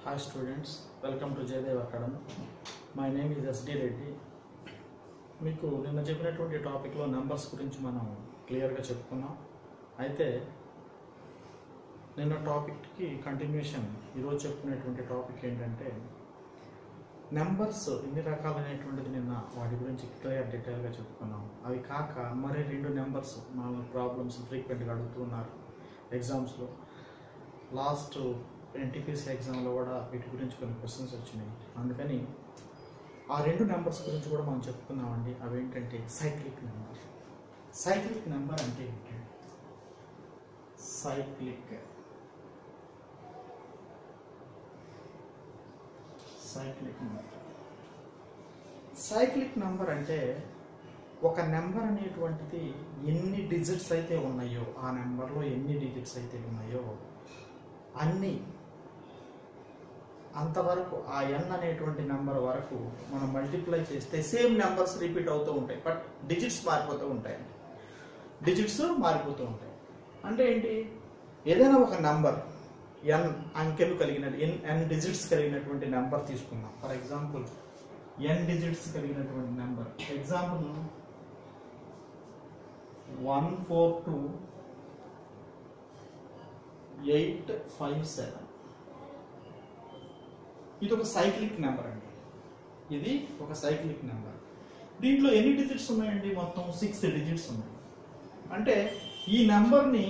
Hi students, welcome to Jaydev Academy. My name is SD Reddy మీకు నిన్న చెప్పినటువంటి టాపిక్లో నెంబర్స్ గురించి మనం క్లియర్గా చెప్పుకున్నాం అయితే నిన్న టాపిక్కి కంటిన్యూషన్ ఈరోజు చెప్పుకునేటువంటి టాపిక్ ఏంటంటే నెంబర్స్ ఎన్ని రకాలైనటువంటిది నిన్న వాటి గురించి క్లియర్ డీటెయిల్గా చెప్పుకున్నాం అవి కాక మరి రెండు నెంబర్స్ మన ప్రాబ్లమ్స్ ఫ్రీక్వెంట్గా అడుగుతున్నారు ఎగ్జామ్స్లో లాస్ట్ ఎన్టీపీసీ ఎగ్జామ్లో కూడా వీటి గురించి కొన్ని క్వశ్చన్స్ వచ్చినాయి అందుకని ఆ రెండు నెంబర్స్ గురించి కూడా మనం చెప్పుకుందామండి అవేంటంటే సైక్లిక్ నెంబర్ సైక్లిక్ నెంబర్ అంటే ఏంటి cyclic cyclic number cyclic number అంటే ఒక నెంబర్ అనేటువంటిది ఎన్ని డిజిట్స్ అయితే ఉన్నాయో ఆ నెంబర్లో ఎన్ని డిజిట్స్ అయితే ఉన్నాయో అన్ని అంతవరకు ఆ ఎన్ అనేటువంటి నెంబర్ వరకు మనం మల్టిప్లై చేస్తే సేమ్ నెంబర్స్ రిపీట్ అవుతూ ఉంటాయి బట్ డిజిట్స్ మారిపోతూ ఉంటాయండి డిజిట్స్ మారిపోతూ ఉంటాయి అంటే ఏంటి ఏదైనా ఒక నెంబర్ ఎన్ అంకెలు కలిగిన ఎన్ ఎన్ డిజిట్స్ కలిగినటువంటి నెంబర్ తీసుకుందాం ఫర్ ఎగ్జాంపుల్ ఎన్ డిజిట్స్ కలిగినటువంటి number example one four two eight five seven ఇది ఒక సైక్లిక్ నెంబర్ అండి ఇది ఒక సైక్లిక్ నెంబర్ దీంట్లో ఎన్ని డిజిట్స్ ఉన్నాయండి మొత్తం సిక్స్ డిజిట్స్ ఉన్నాయి అంటే ఈ నెంబర్ని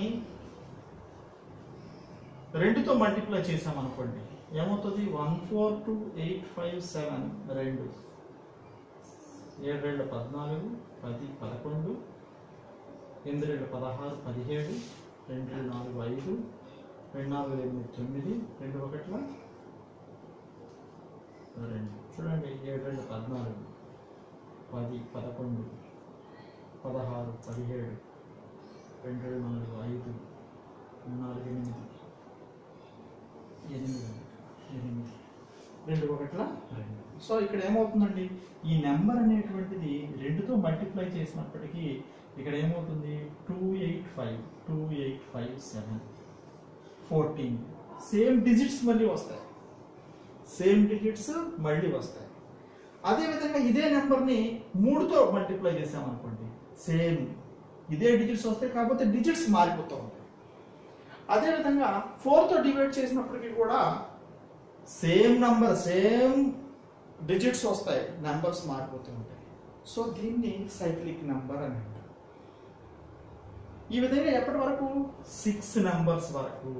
రెండుతో మల్టిప్లై చేసాం అనుకోండి ఏమవుతుంది one four two eight five seven రెండు ఏడు రెండు పద్నాలుగు పది పదకొండు ఎనిమిది రెండు పదహారు పదిహేడు రెండు రెండు నాలుగు ఐదు రెండు నాలుగు ఎనిమిది తొమ్మిది రెండు ఒకట్ల రెండు చూడండి ఏడు రెండు పద్నాలుగు పది పదకొండు పదహారు పదిహేడు రెండు రెండు నాలుగు ఐదు నాలుగు ఎనిమిది ఎనిమిది ఎనిమిది రెండు ఒకట్ల రెండు సో ఇక్కడ ఏమవుతుందండి ఈ నెంబర్ అనేటువంటిది రెండుతో మల్టిప్లై చేసినప్పటికీ ఇక్కడ ఏమవుతుంది two eight five two eight five seven fourteen same digits మళ్ళీ వస్తాయి సేమ్ డిజిట్స్ మళ్ళీ వస్తాయి అదేవిధంగా ఇదే నెంబర్ని మూడుతో మల్టిప్లై చేసామనుకోండి సేమ్ ఇదే డిజిట్స్ వస్తాయి కాకపోతే డిజిట్స్ మారిపోతూ ఉంటాయి అదేవిధంగా ఫోర్తో డివైడ్ చేసినప్పటికీ కూడా సేమ్ నంబర్ సేమ్ డిజిట్స్ వస్తాయి నెంబర్స్ మారిపోతూ ఉంటాయి సో దీన్ని సైక్లిక్ నెంబర్ అని అంటారు ఈ విధంగా ఎప్పటి వరకు సిక్స్ నెంబర్స్ వరకు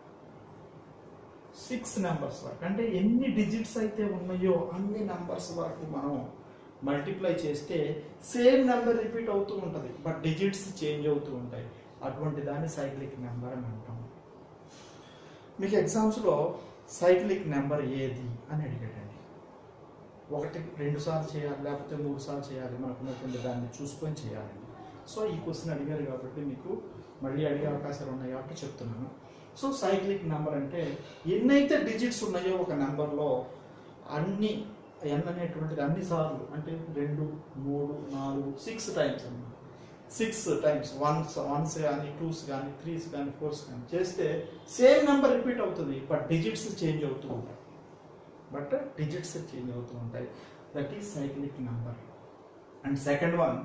సిక్స్ నెంబర్స్ వరకు అంటే ఎన్ని డిజిట్స్ అయితే ఉన్నాయో అన్ని నెంబర్స్ వరకు మనం మల్టిప్లై చేస్తే సేమ్ నెంబర్ రిపీట్ అవుతూ ఉంటుంది బట్ డిజిట్స్ చేంజ్ అవుతూ ఉంటాయి అటువంటి దాన్ని సైక్లిక్ నెంబర్ అని అంటాం మీకు ఎగ్జామ్స్లో సైక్లిక్ నెంబర్ ఏది అని అడిగాడండి ఒకటి రెండు సార్లు చేయాలి లేకపోతే మూడు సార్లు చేయాలి మనకున్నటువంటి దాన్ని చూసుకొని చేయాలి సో ఈ క్వశ్చన్ అడిగారు కాబట్టి మీకు మళ్ళీ అడిగే అవకాశాలు ఉన్నాయి కాబట్టి చెప్తున్నాను సో సైక్లిక్ నెంబర్ అంటే ఎన్నైతే డిజిట్స్ ఉన్నాయో ఒక నెంబర్లో అన్ని ఎన్ అనేటువంటిది అన్ని సార్లు అంటే రెండు మూడు నాలుగు సిక్స్ టైమ్స్ అన్నమాట సిక్స్ టైమ్స్ వన్స్ వన్స్ కానీ టూస్ కానీ త్రీస్ కానీ ఫోర్స్ కానీ చేస్తే సేమ్ నెంబర్ రిపీట్ అవుతుంది బట్ డిజిట్స్ చేంజ్ అవుతూ ఉంటాయి బట్ డిజిట్స్ చేంజ్ అవుతూ ఉంటాయి that is cyclic number and second one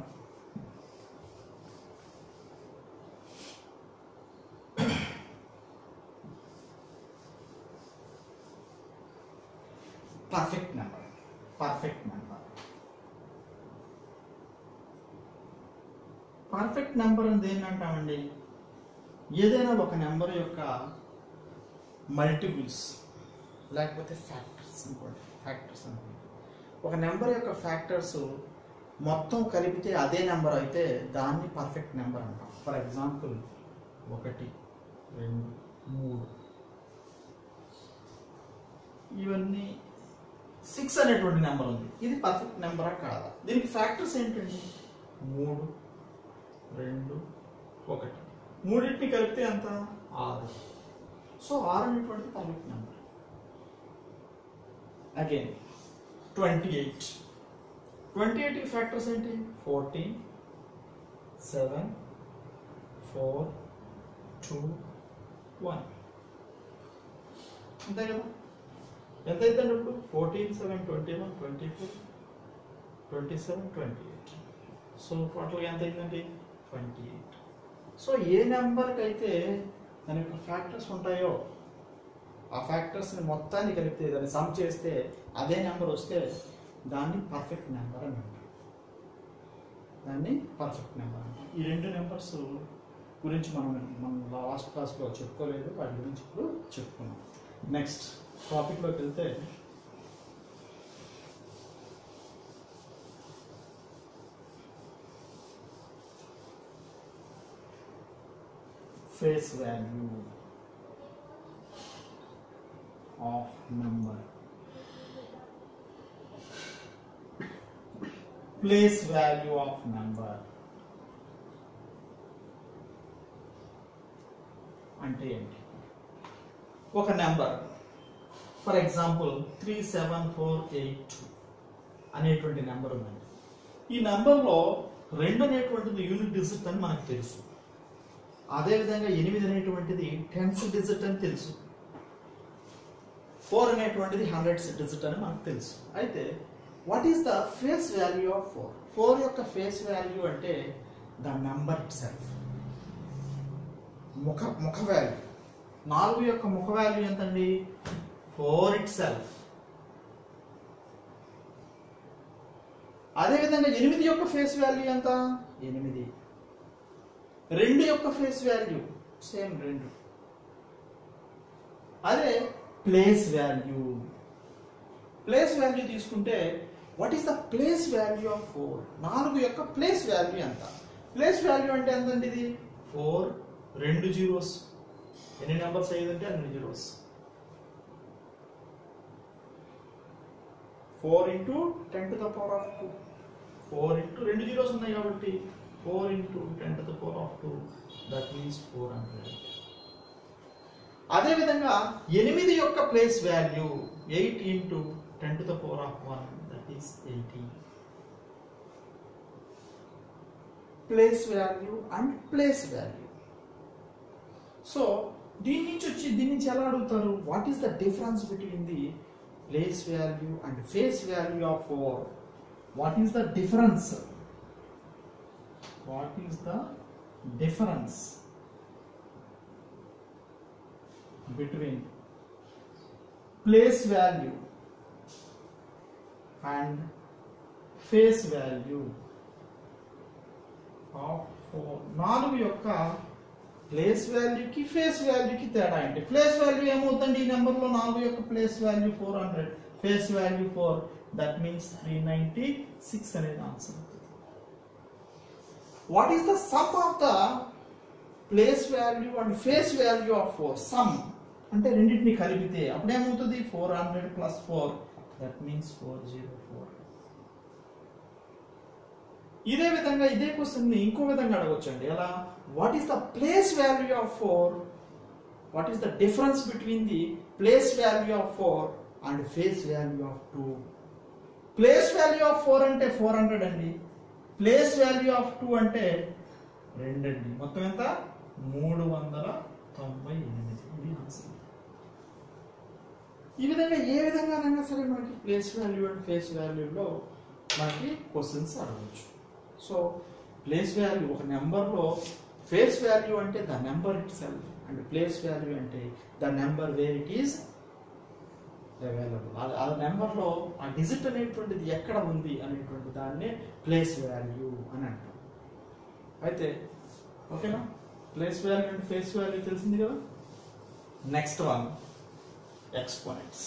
perfect number perfect number perfect number అని దేన్ని అంటామండి ఏదైనా ఒక నెంబర్ యొక్క మల్టిపుల్స్ లేకపోతే ఫ్యాక్టర్స్ అనుకోండి ఫ్యాక్టర్స్ అనుకోండి ఒక నెంబర్ యొక్క ఫ్యాక్టర్స్ మొత్తం కలిపితే అదే నెంబర్ అయితే దాన్ని పర్ఫెక్ట్ నెంబర్ అంటాం ఫర్ ఎగ్జాంపుల్ ఒకటి రెండు మూడు ఇవన్నీ సిక్స్ అనేటువంటి నెంబర్ ఉంది ఇది పర్ఫెక్ట్ నెంబరా కాదా దీనికి ఫ్యాక్టర్స్ ఏంటండి మూడు రెండు ఒకటి మూడింటిని కలిపితే ఎంత ఆరు సో ఆరు అనేటువంటి perfect number again twenty eight twenty eight factors ఏంటి fourteen seven four two one అంతే కదా ఎంత అవుతుంది ఇప్పుడు fourteen seven twenty one twenty four twenty seven twenty eight so టోటల్గా ఎంత అయిందండి ట్వంటీ ఎయిట్ సో ఏ నెంబర్కి అయితే దాని యొక్క ఫ్యాక్టర్స్ ఉంటాయో ఆ ఫ్యాక్టర్స్ని మొత్తాన్ని కలిపితే దాన్ని సమ్ చేస్తే అదే నెంబర్ వస్తే దాన్ని పర్ఫెక్ట్ నెంబర్ అని అంటారు దాన్ని పర్ఫెక్ట్ నెంబర్ అంటారు ఈ రెండు నెంబర్స్ గురించి మనం మనం లాస్ట్ క్లాస్లో చెప్పుకోలేదు వాటి గురించి ఇప్పుడు చెప్పుకున్నాం నెక్స్ట్ టాపిక్లోకి వెళ్తే face value of number place value of number అంటే ఏంటి ఒక number for example three seven four eight two అనేటువంటి నెంబర్ ఉందండి ఈ నెంబర్లో రెండు అనేటువంటిది యూనిట్ డిజిట్ అని మనకు తెలుసు అదేవిధంగా ఎనిమిది అనేటువంటిది టెన్స్ డిజిట్ అని తెలుసు ఫోర్ అనేటువంటిది హండ్రెడ్స్ డిజిట్ అని మనకు తెలుసు అయితే what is the face value of four four యొక్క ఫేస్ వాల్యూ అంటే ద నెంబర్ ఇట్ సెల్ఫ్ ముఖ ముఖ వాల్యూ నాలుగు యొక్క ముఖ వాల్యూ ఎంతండి ఫోర్ ఇట్ సెల్ఫ్ అదేవిధంగా ఎనిమిది యొక్క ఫేస్ వాల్యూ ఎంత ఎనిమిది రెండు యొక్క ఫేస్ వాల్యూ సేమ్ రెండు అదే ప్లేస్ వాల్యూ ప్లేస్ వాల్యూ తీసుకుంటే what is the place value of four నాలుగు యొక్క ప్లేస్ వాల్యూ ఎంత ప్లేస్ వాల్యూ అంటే ఎంతండి ఇది ఫోర్ రెండు జీరోస్ ఎన్ని నెంబర్స్ అయ్యిందంటే అన్ని zeros four into ten to the power of two four into రెండు జీరోస్ ఉన్నాయి కాబట్టి four into ten to the power of two that means four hundred అదేవిధంగా ఎనిమిది యొక్క place value eight into ten to the power of one that is eighty place value and place value so దీని నుంచి వచ్చి దీని నుంచి ఎలా అడుగుతారు what is the difference between the place value and face value of four what is the difference what is the difference between place value and face value of four నాలుగు యొక్క place వాల్యూకి face వాల్యూకి తేడా ఏంటి place value ఏమవుతుంది ఈ నెంబర్లో నాలుగు యొక్క place value four hundred face value four that means three ninety six అనేది ఆన్సర్ అవుతుంది what is the sum of the place value and face value of 4 sum అంటే రెండింటిని కలిపితే అప్పుడు ఏమవుతుంది four hundred plus four that means four zero four ఇదే విధంగా ఇదే క్వశ్చన్ ని ఇంకో విధంగా అడగొచ్చండి ఎలా what is the place value of four what is the difference between the place value of four and face value of two place value of four అంటే four hundred అండి ప్లేస్ వాల్యూ ఆఫ్ టూ అంటే రెండండి మొత్తం ఎంత మూడు వందల తొంభై ఎనిమిది ఇది ఆన్సర్ ఈ విధంగా ఏ విధంగానైనా సరే మనకి ప్లేస్ వాల్యూ అండ్ ఫేస్ వాల్యూలో మనకి క్వశ్చన్స్ అడగవచ్చు సో ప్లేస్ వాల్యూ ఒక నెంబర్లో ఫేస్ వాల్యూ అంటే the number itself and place value అంటే the number where it is available ఆ నెంబర్లో ఆ డిజిట్ అనేటువంటిది ఎక్కడ ఉంది అనేటువంటి దాన్నే ప్లేస్ వాల్యూ అని అంటాం అయితే ఓకేనా place value and face value తెలిసింది కదా next one exponents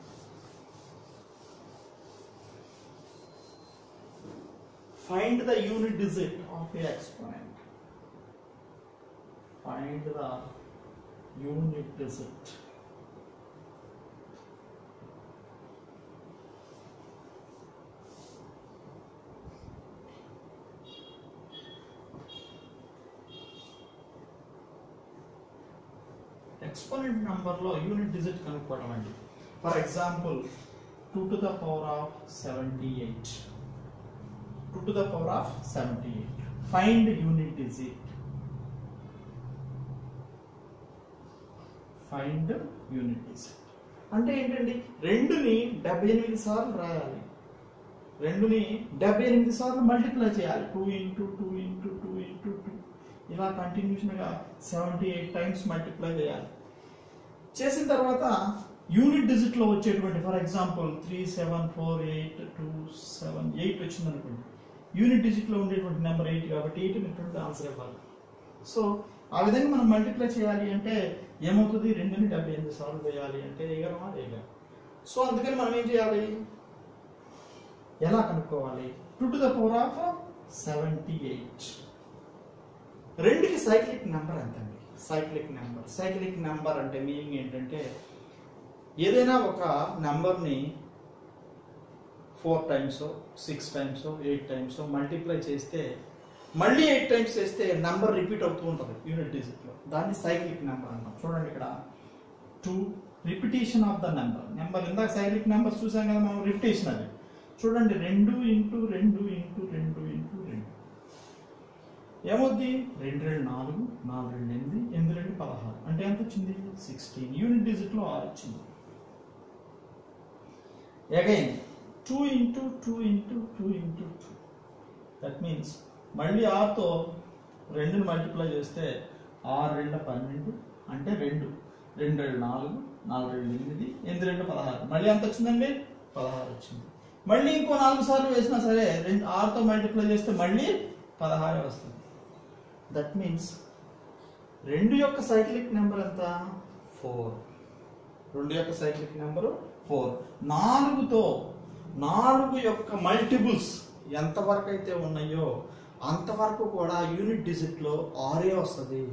find the unit digit of a exponent find the unit digit exponent నంబర్లో యూనిట్ డిజిట్ కనుక్కోవడం అండి for example two to the power of seventy eight two to the power of seventy eight find unit digit find unit digit అంటే ఏంటండి రెండుని డెబ్బై ఎనిమిది సార్లు రాయాలి రెండుని డెబ్బై ఎనిమిది సార్లు మల్టిప్లై చేయాలి two into two into two into two ఇలా కంటిన్యూషన్గా సెవెంటీ ఎయిట్ టైమ్స్ మల్టిప్లై చేయాలి చేసిన తర్వాత యూనిట్ డిజిట్ లో వచ్చేటువంటి for example three seven four eight two seven eight వచ్చింది అనుకోండి యూనిట్ డిజిట్ లో ఉండేటువంటి నెంబర్ ఎయిట్ కాబట్టి ఎయిట్ అనేటువంటి ఆన్సర్ ఇవ్వాలి సో ఆ విధంగా మనం మల్టిప్లై చేయాలి అంటే ఏమవుతుంది రెండుని డెబ్బై ఎనిమిది సార్లు వేయాలి అంటే వేయగలమా వేయగలం సో అందుకని మనం ఏం చేయాలి ఎలా కనుక్కోవాలి two to the power of seventy eight రెండుకి సైక్లిక్ నెంబర్ ఎంత అండి సైక్లిక్ నెంబర్ సైక్లిక్ నెంబర్ అంటే మీనింగ్ ఏంటంటే ఏదైనా ఒక నెంబర్ని four times six times eight times multiply చేస్తే మళ్ళీ ఎయిట్ టైమ్స్ చేస్తే నెంబర్ రిపీట్ అవుతూ ఉంటుంది యూనిట్ డిజిట్లో దాన్ని సైక్లిక్ నెంబర్ అంటాం చూడండి ఇక్కడ two repetition of the number number ఇందాక సైక్లిక్ నెంబర్స్ చూసాం కదా మనం రిపిటేషన్ అది చూడండి రెండు ఇంటూ రెండు ఇంటూ రెండు ఇంటూ రెండు ఏమవుద్ది రెండు రెండు నాలుగు నాలుగు రెండు ఎనిమిది ఎనిమిది రెండు పదహారు అంటే ఎంత వచ్చింది సిక్స్టీన్ యూనిట్ డిజిట్లో ఆరు వచ్చింది again two into two into two into two that means మళ్ళీ ఆరుతో రెండుని మల్టిప్లై చేస్తే ఆరు రెండు పన్నెండు అంటే రెండు రెండు రెండు నాలుగు నాలుగు రెండు ఎనిమిది ఎనిమిది రెండు పదహారు మళ్ళీ ఎంత వచ్చిందండి పదహారు వచ్చింది మళ్ళీ ఇంకో నాలుగు సార్లు వేసినా సరే రెండు ఆరుతో మల్టిప్లై చేస్తే మళ్ళీ పదహారే వస్తుంది దట్ మీన్స్ రెండు యొక్క సైక్లిక్ నెంబర్ ఎంత ఫోర్ రెండు యొక్క సైక్లిక్ నెంబరు ఫోర్ నాలుగుతో నాలుగు యొక్క మల్టిపుల్స్ ఎంతవరకు అయితే ఉన్నాయో అంతవరకు కూడా యూనిట్ డిజిట్లో ఆరే వస్తుంది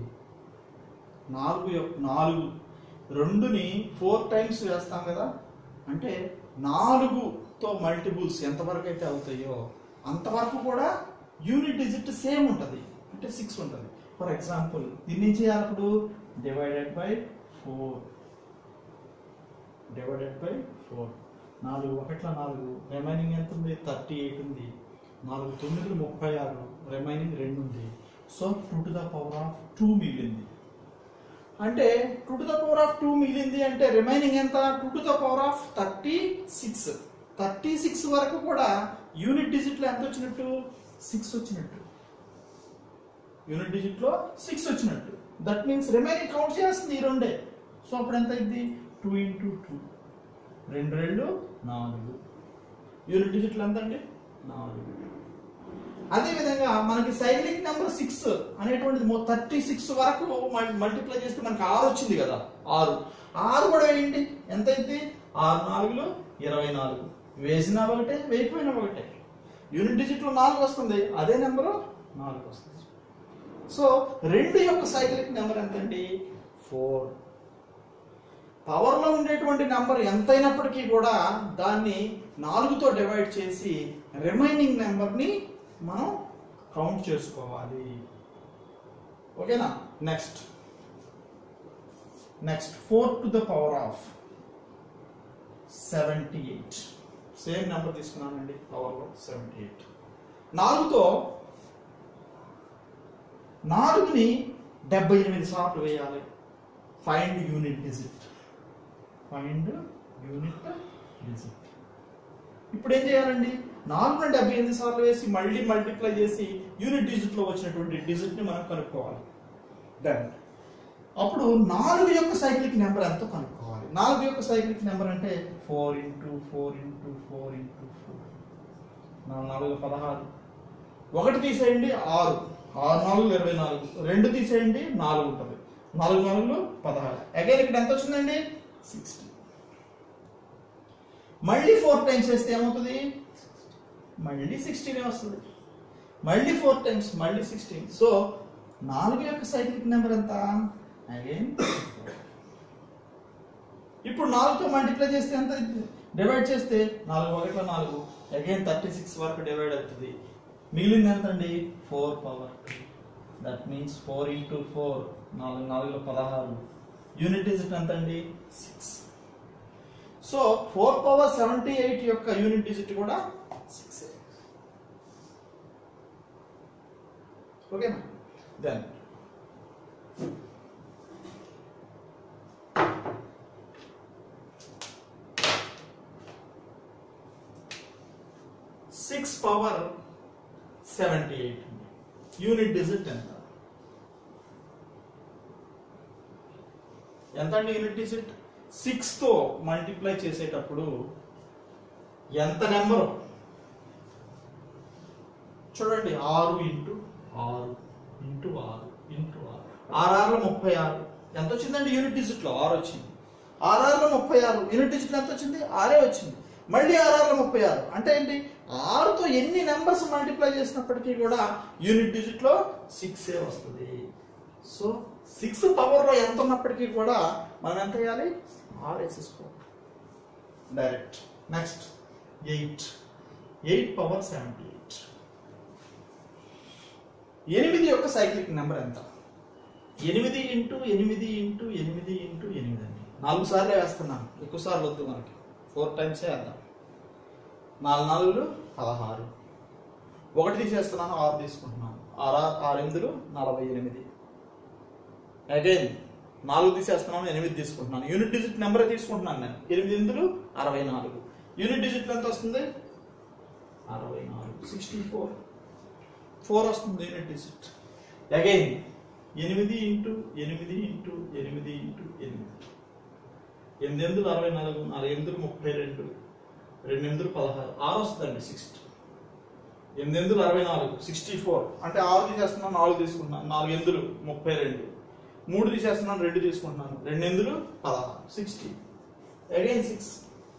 నాలుగు యొక్క నాలుగు రెండుని ఫోర్ టైమ్స్ వేస్తాం కదా అంటే నాలుగుతో మల్టిపుల్స్ ఎంతవరకు అయితే అవుతాయో అంతవరకు కూడా యూనిట్ డిజిట్ సేమ్ ఉంటుంది అంటే సిక్స్ ఉంటుంది ఫర్ ఎగ్జాంపుల్ దీన్ని ఏం చేయాలి అప్పుడు divided by four divided by four నాలుగు ఒకట్ల నాలుగు రిమైనింగ్ ఎంత ఉంది థర్టీ ఎయిట్ ఉంది నాలుగు తొమ్మిది ముప్పై ఆరు రిమైనింగ్ రెండు ఉంది so two to the power of two మిగిలింది అంటే two to the power of two మిగిలింది అంటే రిమైనింగ్ ఎంత two to the power of thirty six thirty six వరకు కూడా యూనిట్ డిజిట్లో ఎంత వచ్చినట్టు సిక్స్ వచ్చినట్టు యూనిట్ డిజిట్లో సిక్స్ వచ్చినట్టు దట్ మీన్స్ రిమైనింగ్ కౌంట్ చేస్తుంది ఈ రెండే సో అప్పుడు ఎంత అయింది టూ ఇంటూ టూ రెండు రెండు నాలుగు యూనిట్ డిజిట్లు ఎంత అండి నాలుగు అదే విధంగా మనకి సైక్లిక్ నెంబర్ సిక్స్ అనేటువంటిది థర్టీ సిక్స్ వరకు మల్టిప్లై చేస్తే మనకి ఆరు వచ్చింది కదా ఆరు ఆరు కూడా వేయండి ఎంత అయింది ఆరు నాలుగులు ఇరవై నాలుగు వేసినా ఒకటే వేయకపోయినా ఒకటే యూనిట్ డిజిట్ లో నాలుగు వస్తుంది అదే నెంబరు నాలుగు వస్తుంది సో రెండు యొక్క సైక్లిక్ నెంబర్ ఎంత అండి ఫోర్ పవర్ లో ఉండేటువంటి నెంబర్ ఎంతైనప్పటికీ కూడా దాన్ని నాలుగుతో డివైడ్ చేసి రిమైనింగ్ నెంబర్ ని మనం కౌంట్ చేసుకోవాలి ఓకేనా next next four to the power of seventy eight same number తీసుకున్నానండి పవర్లో సెవెంటీ ఎయిట్ నాలుగుతో నాలుగుని డెబ్బై ఎనిమిది సార్లు వేయాలి find unit digit find unit digit ఇప్పుడు ఏం చేయాలండి నాలుగు డెబ్బై ఎనిమిది సార్లు వేసి మళ్ళీ మల్టిప్లై చేసి యూనిట్ డిజిట్ లో వచ్చినటువంటి డిజిట్ ని మనం కనుక్కోవాలి దెన్ అప్పుడు నాలుగు యొక్క సైక్లిక్ నెంబర్ ఎంతో కనుక్కోవాలి నాలుగు యొక్క సైక్లిక్ నెంబర్ అంటే four into four into four into four నాలుగు పదహారు ఒకటి తీసేయండి ఆరు ఆరు నాలుగు ఇరవై నాలుగు రెండు తీసేయండి నాలుగు ఉంటుంది నాలుగు నాలుగు పదహారు అగైన్ ఇక్కడ ఎంత వచ్చిందండి సిక్స్టీ మళ్ళీ ఫోర్ టైమ్స్ వేస్తే ఏమవుతుంది మళ్ళీ సిక్స్టీనే వస్తుంది మళ్ళీ ఫోర్ టైమ్స్ మళ్ళీ సిక్స్టీన్ సో నాలుగు యొక్క సైక్లిక్ నెంబర్ ఎంత అగైన్ ఇప్పుడు నాలుగుతో మల్టిప్లై చేస్తే ఎంత డివైడ్ చేస్తే నాలుగు ఒకటిలో నాలుగు అగైన్ థర్టీ సిక్స్ వరకు డివైడ్ అవుతుంది మిగిలింది ఎంత అండి four power that means four into four నాలుగు నాలుగులో పదహారు యూనిట్ డిజిట్ ఎంత అండి six so four power seventy eight యొక్క యూనిట్ డిజిట్ కూడా సిక్స్ ఓకేనా then six power seventy eight unit digit ఎంత ఎంత అండి యూనిట్ డిజిట్ సిక్స్ తో మల్టిప్లై చేసేటప్పుడు ఎంత నెంబర్ చూడండి ఆరు ఇంటూ ఆరు ఇంటూ ఆరు ఇంటూ ఆరు ఆర్ఆర్లో ముప్పై ఆరు ఎంత వచ్చిందండి యూనిట్ డిజిట్ లో ఆరు వచ్చింది ఆర్ఆర్లో ముప్పై ఆరు యూనిట్ డిజిట్ ఎంత వచ్చింది ఆరే వచ్చింది మళ్ళీ ఆర్ఆర్లో ముప్పై ఆరు అంటే ఏంటి ఆరుతో ఎన్ని నెంబర్స్ మల్టిప్లై చేసినప్పటికీ కూడా యూనిట్ డిజిట్ లో సిక్స్ ఏ వస్తుంది సో సిక్స్ పవర్ లో ఎంత ఉన్నప్పటికీ కూడా మనం ఎంత చేయాలి ఆర్ వేసేసుకోవాలి direct next eight eight power seventy eight ఎనిమిది యొక్క సైక్లిక్ నెంబర్ ఎంత ఎనిమిది ఇంటూ ఎనిమిది ఇంటూ ఎనిమిది ఇంటూ ఎనిమిది అండి నాలుగు సార్లు వేస్తున్నాను ఎక్కువ సార్లు వద్దు మనకి ఫోర్ టైమ్సే వేద్దాం నాలుగు నాలుగులు పదహారు ఒకటి తీసేస్తున్నాను ఆరు తీసుకుంటున్నాను ఆరు ఆరు ఎనిమిదిలు నలభై ఎనిమిది అగైన్ నాలుగు తీసేస్తున్నాను ఎనిమిది తీసుకుంటున్నాను యూనిట్ డిజిట్ నెంబర్ తీసుకుంటున్నాను నేను ఎనిమిది ఎనిమిదిలు అరవై నాలుగు యూనిట్ డిజిట్ ఎంత వస్తుంది అరవై నాలుగు సిక్స్టీ ఫోర్ ఫోర్ వస్తుంది యూనిట్ డిజిట్ అగైన్ ఎనిమిది ఇంటూ ఎనిమిది ఇంటూ ఎనిమిది ఇంటూ ఎనిమిది ఎనిమిది ఎనిమిది అరవై నాలుగు నాలుగు ఎనిమిది ముప్పై రెండు రెండు ఎనిమిది పదహారు ఆరు వస్తుందండి సిక్స్టీ ఎనిమిది ఎనిమిది అరవై నాలుగు సిక్స్టీ ఫోర్ అంటే ఆరు తీసేస్తున్నాను నాలుగు తీసుకుంటున్నాను నాలుగు ఎనిమిదిలు ముప్పై రెండు మూడు తీసేస్తున్నాను రెండు తీసుకుంటున్నాను రెండు ఎనిమిదిలు పదహారు సిక్స్టీ అగైన్ సిక్స్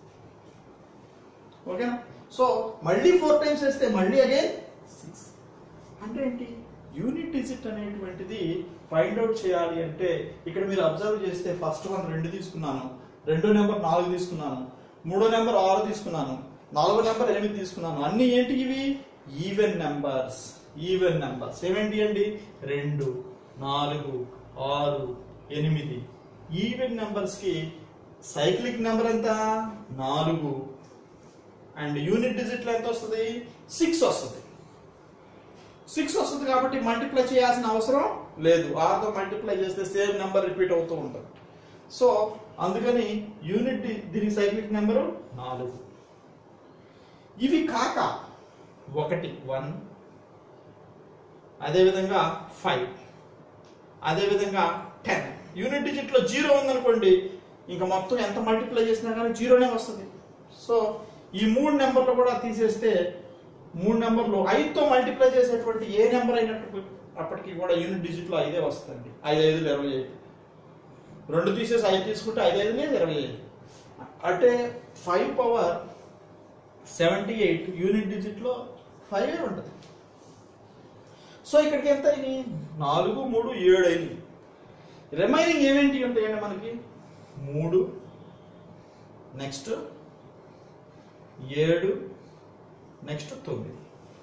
ఓకేనా సో మళ్ళీ ఫోర్ టైమ్స్ వేస్తే మళ్ళీ అగైన్ సిక్స్ అంటే ఏంటి యూనిట్ డిజిట్ అనేటువంటిది ఫైండ్ అవుట్ చేయాలి అంటే ఇక్కడ మీరు అబ్జర్వ్ చేస్తే ఫస్ట్ వన్ రెండు తీసుకున్నాను రెండో నెంబర్ నాలుగు తీసుకున్నాను మూడో నెంబర్ ఆరు తీసుకున్నాను నాలుగో నెంబర్ ఎనిమిది తీసుకున్నాను అన్ని ఏంటి ఇవి ఈవెన్ నెంబర్స్ ఈవెన్ నెంబర్స్ ఏమేంటి అండి రెండు నాలుగు ఆరు ఎనిమిది ఈవెన్ నెంబర్స్ కి సైక్లిక్ నెంబర్ ఎంత నాలుగు అండ్ యూనిట్ డిజిట్లో ఎంత వస్తుంది సిక్స్ వస్తుంది సిక్స్ వస్తుంది కాబట్టి మల్టిప్లై చేయాల్సిన అవసరం లేదు ఆరుతో మల్టిప్లై చేస్తే సేమ్ నెంబర్ రిపీట్ అవుతూ ఉంటుంది సో అందుకని యూనిట్ ది- దీని సైక్లిక్ నెంబరు నాలుగు ఇవి కాక ఒకటి వన్ అదేవిధంగా ఫైవ్ అదేవిధంగా టెన్ యూనిట్ డిజిట్ లో జీరో ఉందనుకోండి ఇంకా మొత్తం ఎంత మల్టిప్లై చేసినా కానీ జీరోనే వస్తుంది సో ఈ మూడు నెంబర్లు కూడా తీసేస్తే మూడు నెంబర్లు ఐదుతో మల్టిప్లై చేసేటువంటి ఏ నెంబర్ అయినట్టు అప్పటికి కూడా యూనిట్ డిజిట్ లో ఐదే వస్తుంది ఐదు ఐదులు ఇరవై ఐదు రెండు తీసేసి ఐదు తీసుకుంటే ఐదు ఐదు లేదు ఇరవై ఐదు అంటే five power seventy eight unit digit లో ఫైవ్ ఉంటుంది సో ఇక్కడికి ఎంత అయింది నాలుగు మూడు ఏడు అయింది రిమైనింగ్ ఏమేంటి ఉంటాయండి మనకి మూడు నెక్స్ట్ ఏడు నెక్స్ట్ తొమ్మిది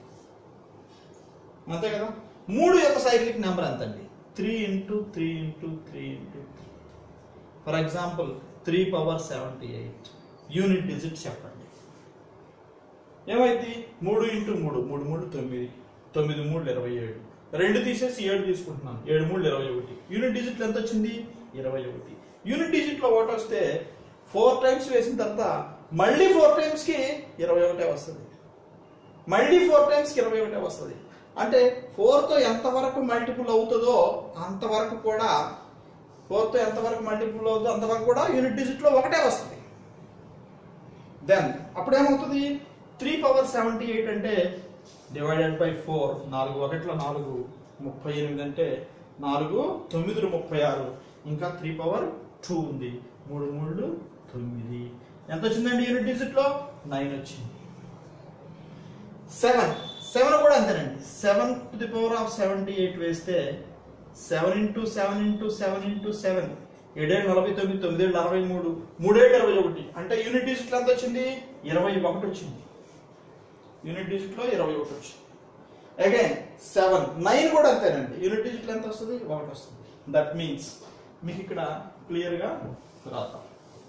అంతే కదా మూడు యొక్క సైక్లిక్ నెంబర్ ఎంత అండి three into three into three into three for example three power seventy eight unit digit చెప్పండి ఏమైంది మూడు ఇంటూ మూడు మూడు మూడు తొమ్మిది తొమ్మిది మూడు ఇరవై ఏడు రెండు తీసేసి ఏడు తీసుకుంటున్నాను ఏడు మూడు ఇరవై ఒకటి యూనిట్ డిజిట్ ఎంత వచ్చింది ఇరవై ఒకటి యూనిట్ డిజిట్ లో ఒకటి వస్తే ఫోర్ టైమ్స్ వేసిన తర్వాత మళ్ళీ ఫోర్ టైమ్స్ కి ఇరవై ఒకటే వస్తుంది మళ్ళీ ఫోర్ టైమ్స్ కి ఇరవై ఒకటే వస్తుంది అంటే ఫోర్ తో ఎంతవరకు మల్టిపుల్ అవుతుందో అంతవరకు కూడా ఫోర్ తో ఎంతవరకు మల్టిపుల్ అవుతుందో అంతవరకు కూడా యూనిట్ డిజిట్ లో ఒకటే వస్తుంది దెన్ అప్పుడు ఏమవుతుంది త్రీ పవర్ సెవెంటీ ఎయిట్ అంటే డివైడెడ్ బై ఫోర్ నాలుగు ఒకటిలో నాలుగు ముప్పై ఎనిమిది అంటే నాలుగు తొమ్మిది ముప్పై ఆరు ఇంకా త్రీ పవర్ టూ ఉంది మూడు మూడు తొమ్మిది ఎంత వచ్చిందండి యూనిట్ డిజిట్ లో నైన్ వచ్చింది సెవెన్ సెవెన్ కూడా అంతేనండి seven to the power of seventy eight వేస్తే seven into seven into seven into seven ఏడేళ్ళు నలభై తొమ్మిది తొమ్మిదేళ్ళు అరవై మూడు మూడేళ్ళు ఇరవై ఒకటి అంటే యూనిట్ డిజిట్ ఎంత వచ్చింది ఇరవై ఒకటి వచ్చింది యూనిట్ డిజిట్ లో ఇరవై ఒకటి వచ్చింది అగైన్ సెవెన్ నైన్ కూడా అంతేనండి యూనిట్ డిజిట్ ఎంత వస్తుంది ఒకటి వస్తుంది దట్ మీన్స్ మీకు ఇక్కడ క్లియర్ గా రాద్దాం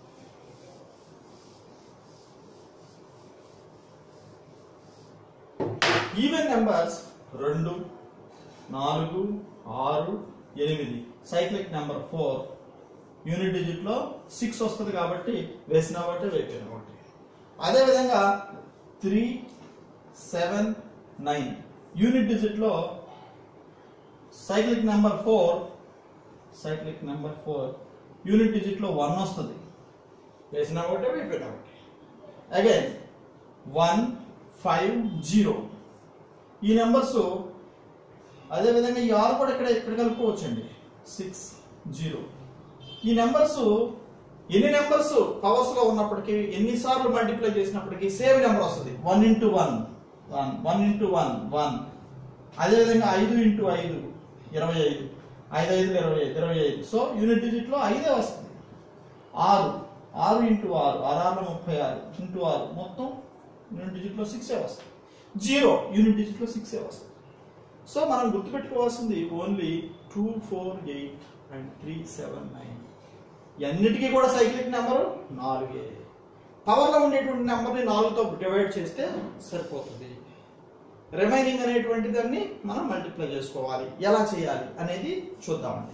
ఈవెన్ నెంబర్స్ రెండు నాలుగు ఆరు ఎనిమిది cyclic number four unit digit లో సిక్స్ వస్తుంది కాబట్టి వేసిన బట్టి వేపోయిన ఒకటి అదేవిధంగా three seven nine unit digit లో cyclic number four cyclic number four unit digit లో వన్ వస్తుంది వేసిన ఒకటే అయిపోయిన ఒకటి అగైన్ వన్ ఫైవ్ జీరో ఈ నెంబర్స్ అదేవిధంగా ఈ ఆరు కూడా ఇక్కడ ఇక్కడ కలుపుకోవచ్చండి సిక్స్ జీరో ఈ నెంబర్స్ ఎన్ని నెంబర్స్ పవర్స్ లో ఉన్నప్పటికీ ఎన్నిసార్లు మల్టిప్లై చేసినప్పటికీ సేమ్ నెంబర్ వస్తుంది one into one one one into one one అదేవిధంగా ఐదు ఇంటూ ఐదు ఇరవై ఐదు ఐదు ఐదు ఇరవై ఐదు ఇరవై ఐదు సో యూనిట్ డిజిట్ లో ఐదే వస్తుంది ఆరు ఆరు ఇంటూ ఆరు ఆరు ఆరులో ముప్పై ఆరు ఇంటూ ఆరు మొత్తం యూనిట్ డిజిట్ లో సిక్స్ వస్తుంది జీరో యూనిట్ డిజిట్ లో సిక్స్ వస్తుంది సో మనం గుర్తుపెట్టుకోవాల్సింది only two four eight and three seven nine అన్నిటికీ కూడా సైక్లిక్ నెంబరు నాలుగే పవర్లో ఉండేటువంటి నెంబర్ని నాలుగుతో డివైడ్ చేస్తే సరిపోతుంది రిమైనింగ్ అనేటువంటి దాన్ని మనం మల్టిప్లై చేసుకోవాలి ఎలా చేయాలి అనేది చూద్దామండి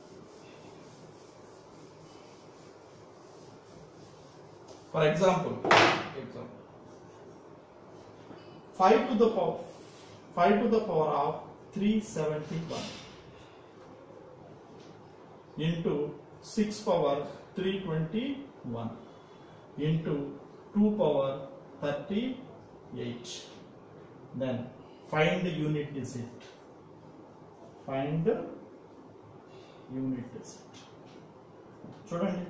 for example example five to the power five to the power of three seventy one into six power three twenty one into two power thirty eight then find the unit digit find the unit digit చూడండి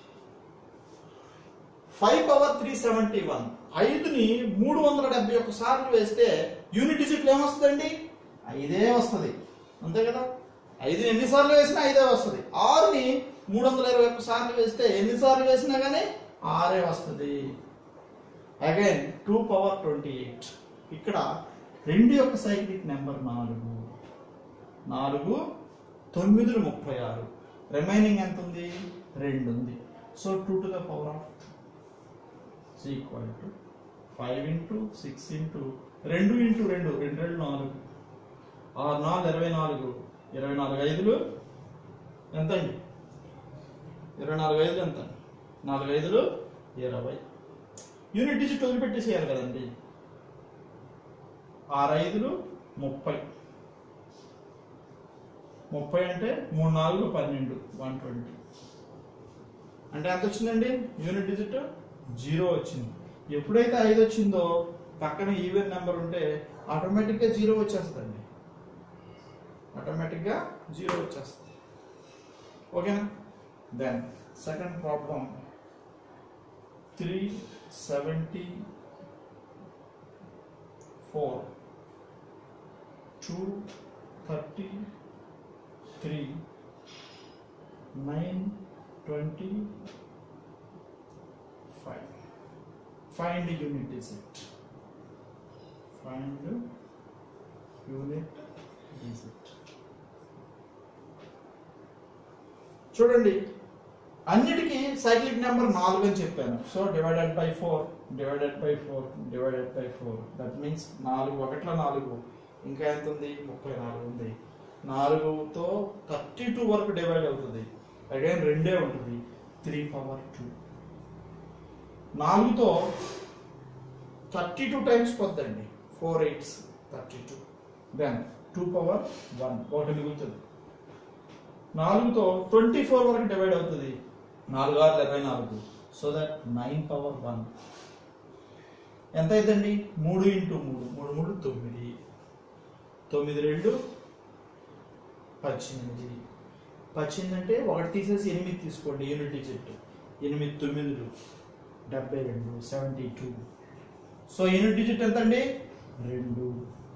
five power three seventy one ఐదుని మూడు వందల డెబ్బై ఒక్క సార్లు వేస్తే unit డిజిట్లు ఏమొస్తుందండి ఐదే వస్తుంది అంతే కదా ఐదుని ఎన్నిసార్లు వేసినా ఐదే వస్తుంది ఆరుని మూడు వందల ఇరవై ఒక్క సార్లు వేస్తే ఎన్నిసార్లు వేసినా కానీ ఆరే వస్తుంది again two power twenty eight ఇక్కడ రెండు యొక్క సైక్లిక్ నెంబర్ నాలుగు నాలుగు తొమ్మిదిలు ముప్పై ఆరు రిమైనింగ్ ఎంత ఉంది రెండు ఉంది so two to the power of equal to five into six into రెండు ఇంటూ రెండు రెండు రెండు నాలుగు ఆరు నాలుగు ఇరవై నాలుగు ఇరవై నాలుగు ఐదులు ఎంత అండి ఇరవై నాలుగు ఐదులు ఎంత నాలుగు ఐదులు ఇరవై యూనిట్ డిజిట్ వదిలిపెట్టేసేయాలి కదండి ఆరు ఐదులు ముప్పై ముప్పై అంటే మూడు నాలుగు పన్నెండు వన్ ట్వంటీ అంటే ఎంత వచ్చిందండి యూనిట్ డిజిట్ జీరో వచ్చింది ఎప్పుడైతే ఐదు వచ్చిందో పక్కన ఈవెన్ నెంబర్ ఉంటే ఆటోమేటిక్గా జీరో వచ్చేస్తుందండి ఆటోమేటిక్గా జీరో వచ్చేస్తుంది ఓకేనా then second problem three seventy four two thirty three nine twenty five find unit digit find unit digit చూడండి అన్నిటికీ సైక్లిక్ నెంబర్ నాలుగు అని చెప్పాను so divided by four divided by four divided by four that means నాలుగు ఒకట్ల నాలుగు ఇంకా ఎంత ఉంది ముప్పై నాలుగు ఉంది నాలుగుతో థర్టీ టూ వరకు డివైడ్ అవుతుంది అగైన్ రెండే ఉంటుంది త్రీ పవర్ టూ నాలుగుతో థర్టీ టూ టైమ్స్ పొద్దండి four eights thirty two then two power one ఒకటి మిగులుతుంది నాలుగుతో ట్వంటీ ఫోర్ వరకు డివైడ్ అవుతుంది నాలుగు ఆరు ఇరవై నాలుగు so that nine power one ఎంత అవుతుంది మూడు ఇంటూ మూడు మూడు మూడు తొమ్మిది తొమ్మిది రెండు పద్దెనిమిది పద్దెనిమిది అంటే ఒకటి తీసేసి ఎనిమిది తీసుకోండి యూనిట్ డిజిట్ ఎనిమిది తొమ్మిదిలు డెబ్బై రెండు seventy two so unit digit ఎంత అండి రెండు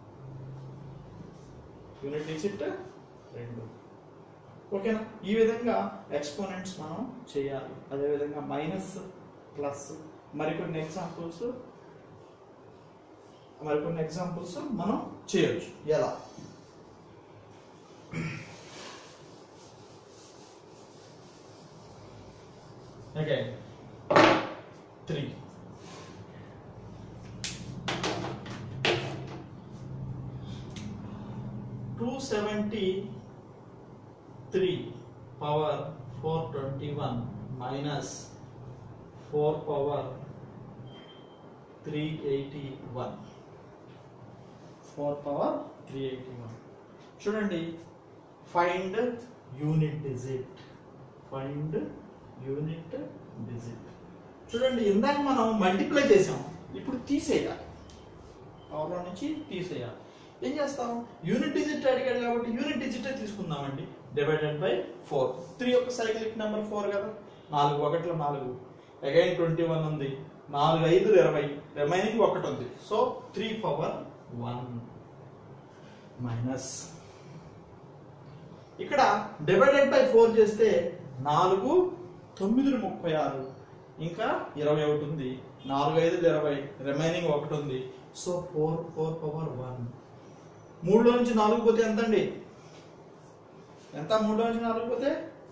యూనిట్ డిజిట్ రెండు ఓకేనా ఈ విధంగా ఎక్స్పోనెంట్స్ మనం చేయాలి అదేవిధంగా మైనస్ ప్లస్ మరికొన్ని ఎగ్జాంపుల్స్ మరికొన్ని ఎగ్జాంపుల్స్ మనం చేయొచ్చు ఎలా okay three two seventy three power four twenty one minus four power three eighty one four power three eighty one చూడండి find unit digit find unit digit చూడండి ఇందాక మనం మల్టిప్లై చేసాం ఇప్పుడు తీసేయాలి పవర్లో నుంచి తీసేయాలి ఏం చేస్తాం యూనిట్ డిజిట్ అడిగాడు కాబట్టి యూనిట్ డిజిటే తీసుకుందామండి డివైడెడ్ బై ఫోర్ త్రీ ఒక సైక్లిక్ నెంబర్ ఫోర్ కదా నాలుగు ఒకటిలో నాలుగు అగైన్ ట్వంటీ వన్ ఉంది నాలుగు ఐదు ఇరవై రిమైనింగ్ ఒకటి ఉంది so three power one minus ఇక్కడ డివైడెడ్ బై ఫోర్ చేస్తే నాలుగు తొమ్మిది ముప్పై ఆరు ఇంకా ఇరవై ఒకటి ఉంది నాలుగు ఐదు ఇరవై రిమైనింగ్ ఒకటి ఉంది so four four power one మూడులో నుంచి నాలుగు పోతే ఎంత అండి ఎంత మూడులో నుంచి నాలుగు పోతే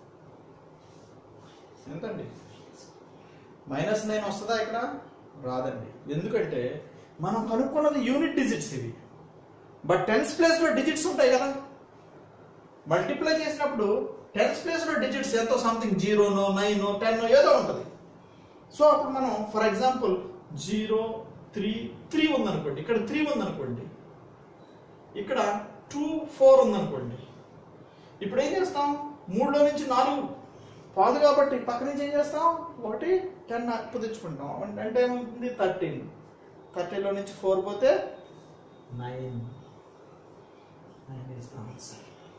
ఎంత అండి మైనస్ నైన్ వస్తుందా ఇక్కడ రాదండి ఎందుకంటే మనం కనుక్కున్నది యూనిట్ డిజిట్స్ ఇవి బట్ టెన్స్ ప్లేస్ లో డిజిట్స్ ఉంటాయి కదా మల్టిప్లై చేసినప్పుడు టెన్స్ ప్లేస్ లో డిజిట్స్ ఎంతో సంథింగ్ జీరోనో నైన్ టెన్ ఏదో ఉంటుంది సో అప్పుడు మనం for example zero three three ఉందనుకోండి ఇక్కడ త్రీ ఉందనుకోండి ఇక్కడ టూ ఫోర్ ఉందనుకోండి ఇప్పుడు ఏం చేస్తాం మూడులో నుంచి నాలుగు పాదు కాబట్టి పక్క నుంచి ఏం చేస్తాం ఒకటి టెన్ అప్పు తెచ్చుకుంటాం అంటే- అంటే ఏమవుతుంది థర్టీన్ థర్టీలో నుంచి ఫోర్ పోతే nine nine is the answer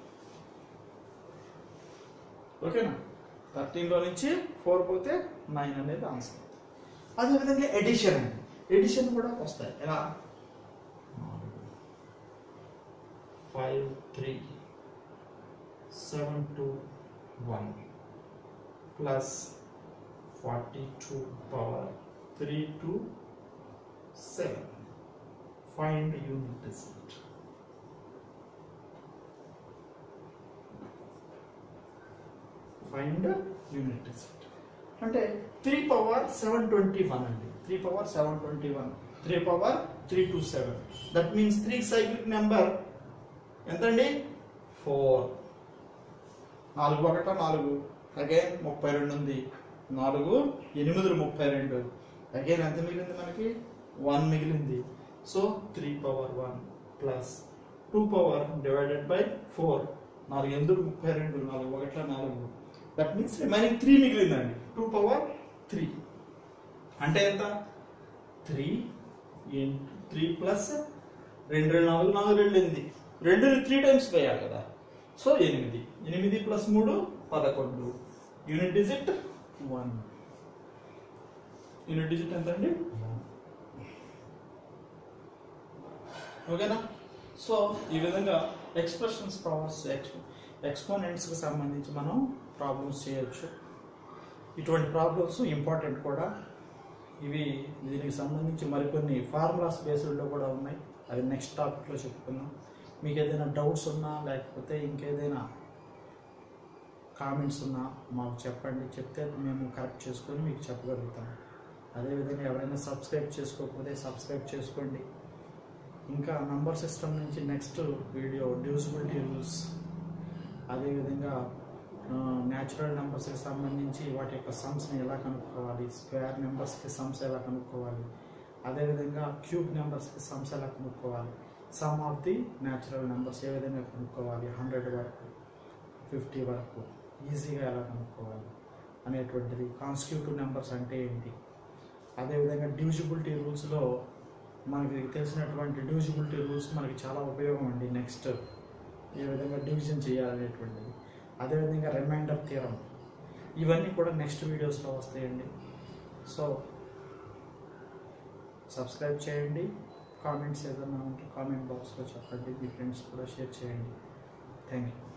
ఓకేనా థర్టీన్లో నుంచి ఫోర్ పోతే నైన్ అనేది ఆన్సర్ అదేవిధంగా ఎడిషన్ అండి ఎడిషన్ కూడా వస్తాయి ఎలా five three seven two one plus forty two power three two seven find unit digit find unit digit అంటే three power seven twenty one అండి three power seven twenty one three power three two seven that means three cyclic number ఎంతండి four నాలుగు ఒకట నాలుగు again ముప్పై రెండు ఉంది నాలుగు ఎనిమిది ముప్పై రెండు అగైన్ ఎంత మిగిలింది మనకి వన్ మిగిలింది so three power one plus two power divided by four నాలుగు ఎందుకు ముప్పై రెండు నాలుగు ఒకట్ల నాలుగు దట్ మీన్స్ రిమైనింగ్ త్రీ మిగిలిందండి టూ పవర్ త్రీ అంటే ఎంత త్రీ ఇంటూ త్రీ ప్లస్ రెండు రెండు నాలుగు నాలుగు రెండు ఎనిమిది రెండుని త్రీ టైమ్స్ వేయాలి కదా సో ఎనిమిది ఎనిమిది ప్లస్ మూడు పదకొండు unit digit one unit digit ఎంత అండి ఓకేనా సో ఈ విధంగా ఎక్స్ప్రెషన్స్ పవర్స్ ఎక్స్పోనెంట్స్కి సంబంధించి మనం ప్రాబ్లమ్స్ చేయొచ్చు ఇటువంటి ప్రాబ్లమ్స్ ఇంపార్టెంట్ కూడా ఇవి దీనికి సంబంధించి మరికొన్ని ఫార్ములాస్ బేస్డ్లో కూడా ఉన్నాయి అది నెక్స్ట్ టాపిక్లో చెప్పుకుందాం మీకు ఏదైనా డౌట్స్ ఉన్నా లేకపోతే ఇంకేదైనా కామెంట్స్ ఉన్నా మాకు చెప్పండి చెప్తే మేము కరెక్ట్ చేసుకొని మీకు చెప్పగలుగుతాం అదేవిధంగా ఎవరైనా సబ్స్క్రైబ్ చేసుకోకపోతే సబ్స్క్రైబ్ చేసుకోండి ఇంకా నంబర్ సిస్టమ్ నుంచి నెక్స్ట్ వీడియో డ్యూసిబిలిటీ రూల్స్ అదేవిధంగా న్యాచురల్ నెంబర్స్కి సంబంధించి వాటి యొక్క సమ్స్ని ఎలా కనుక్కోవాలి స్క్వేర్ నెంబర్స్కి సమ్స్ ఎలా కనుక్కోవాలి అదేవిధంగా క్యూబ్ నెంబర్స్కి సమ్స్ ఎలా కనుక్కోవాలి sum of the natural numbers ఏ విధంగా కనుక్కోవాలి హండ్రెడ్ వరకు ఫిఫ్టీ వరకు ఈజీగా ఎలా కనుక్కోవాలి అనేటువంటిది కాన్స్టిట్యూటివ్ నెంబర్స్ అంటే ఏంటి అదేవిధంగా డ్యూజిబిలిటీ రూల్స్లో మనకి తెలిసినటువంటి డ్యూజిబిలిటీ రూల్స్ మనకి చాలా ఉపయోగం అండి నెక్స్ట్ ఏ విధంగా డివిజన్ చేయాలనేటువంటిది అదేవిధంగా రిమైండర్ థీరం ఇవన్నీ కూడా నెక్స్ట్ వీడియోస్లో వస్తాయండి సో సబ్స్క్రైబ్ చేయండి కామెంట్స్ ఏదైనా ఉంటే కామెంట్ బాక్స్లో చెప్పండి మీ ఫ్రెండ్స్ కూడా షేర్ చేయండి థ్యాంక్ యూ